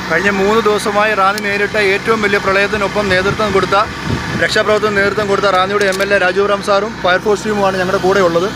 കഴിഞ്ഞ മൂന്ന് ദിവസമായി റാന്നി നേരിട്ട ഏറ്റവും വലിയ പ്രളയത്തിനൊപ്പം നേതൃത്വം കൊടുത്ത രക്ഷാപ്രവർത്തനം നേതൃത്വം കൊടുത്ത റാന്നിയുടെ M L A Rajeev Ram സാറും ഫയർഫോഴ്സ് ടീമുമാണ് ഞങ്ങളുടെ കൂടെ ഉള്ളത്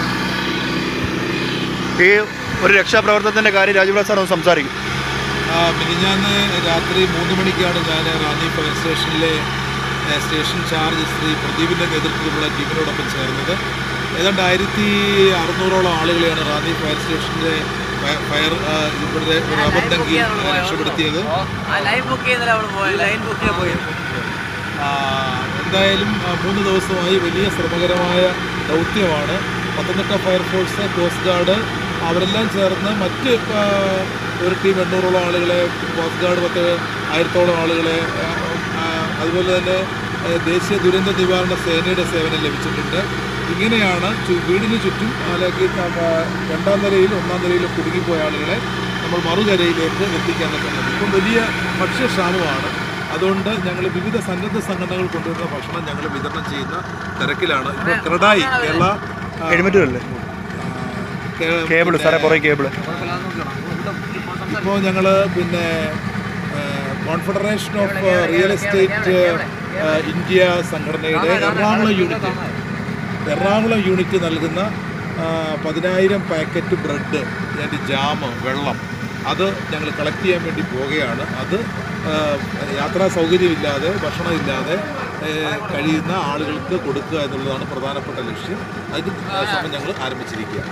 ഈ ഒരു രക്ഷാപ്രവർത്തനത്തിൻ്റെ കാര്യം രാജീവ് റാം സാർ ഒന്ന് സംസാരിക്കും ആ, മിനിഞ്ഞാന്ന് രാത്രി മൂന്ന് മണിക്കാണ് ഞാൻ റാന്നി ഫയർ സ്റ്റേഷനിലെ ഏ, സ്റ്റേഷൻ ചാർജ് ശ്രീ പ്രദീപിൻ്റെ നേതൃത്വത്തിലുള്ള ടീമിനോടൊപ്പം ചേർന്നത് ഏതാണ്ട് ആയിരത്തി അറുന്നൂറോളം ആളുകളെയാണ് റാന്നി ഫയർ സ്റ്റേഷൻ്റെ ഫയ- ഫയർ ആ, ഇവിടുത്തെ റബ്ബർ ഡങ്കി ആ, രക്ഷപ്പെടുത്തിയത് ലൈൻ ബുക്ക് ചെയ്യുന്നില്ല അവിടെ പോയത് ലൈൻ ബുക്ക് ചെയ്യാൻ പോയി ആ, എന്തായാലും ആ, മൂന്ന് ദിവസമായി വലിയ ശ്രമകരമായ ദൗത്യമാണ് പത്തനംതിട്ട ഫയർഫോഴ്സ് കോസ്റ്റ് ഗാർഡ് അവരെല്ലാം ചേർന്ന് മറ്റ് ആ, ഒരു ടീം എണ്ണൂറോളം ആളുകളെ കോസ്റ്റ് ഗാർഡ് പത്ത് ആയിരത്തോളം ആളുകളെ ആ, ആ, അതുപോലെ തന്നെ ആ, ദേശീയ ദുരന്ത നിവാരണ സേനയുടെ സേവനം ലഭിച്ചിട്ടുണ്ട് ഇങ്ങനെയാണ് ചു- വീടിന് ചുറ്റും അല്ലെങ്കിൽ ആ, രണ്ടാം നിലയിലും ഒന്നാം നിലയിലും കുടുങ്ങിപ്പോയ ആളുകളെ നമ്മൾ മറുകരയിലേക്ക് എത്തിക്കാൻ പറ്റുന്നത് ഇപ്പം വലിയ ഭക്ഷ്യക്ഷാമമാണ് അതുകൊണ്ട് ഞങ്ങൾ വിവിധ സന്നദ്ധ സംഘടനകൾ കൊണ്ടുവരുന്ന ഭക്ഷണം ഞങ്ങൾ വിതരണം ചെയ്യുന്ന തിരക്കിലാണ് ഇപ്പോൾ ക്രഡായി കേരള ആ, എഴുമറ്റൂരല്ലേ കേ- കേബിള് സാറേ കുറേ കേബിള് ഇപ്പോൾ ഞങ്ങൾ പിന്നെ confederation of real estate ah, India സംഘടനയുടെ എറണാകുളം യൂണിറ്റ് എറണാകുളം യൂണിറ്റ് നൽകുന്ന ആ, പതിനായിരം പാക്കറ്റ് ബ്രെഡ് അതിൻ്റെ ജാമ് വെള്ളം അത് ഞങ്ങൾ കളക്ട് ചെയ്യാൻ വേണ്ടി പോവുകയാണ് അത് ആ, യാത്രാ സൗകര്യമില്ലാതെ ഭക്ഷണമില്ലാതെ ഏ, കഴിയുന്ന ആളുകൾക്ക് കൊടുക്കുക എന്നുള്ളതാണ് പ്രധാനപ്പെട്ട ലക്ഷ്യം അതിന് ശ്രമം ഞങ്ങൾ ആരംഭിച്ചിരിക്കുകയാണ്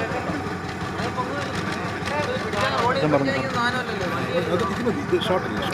പറഞ്ഞു അത് ഇത് മതി ഇത് ഷോർട്ടല്ലേ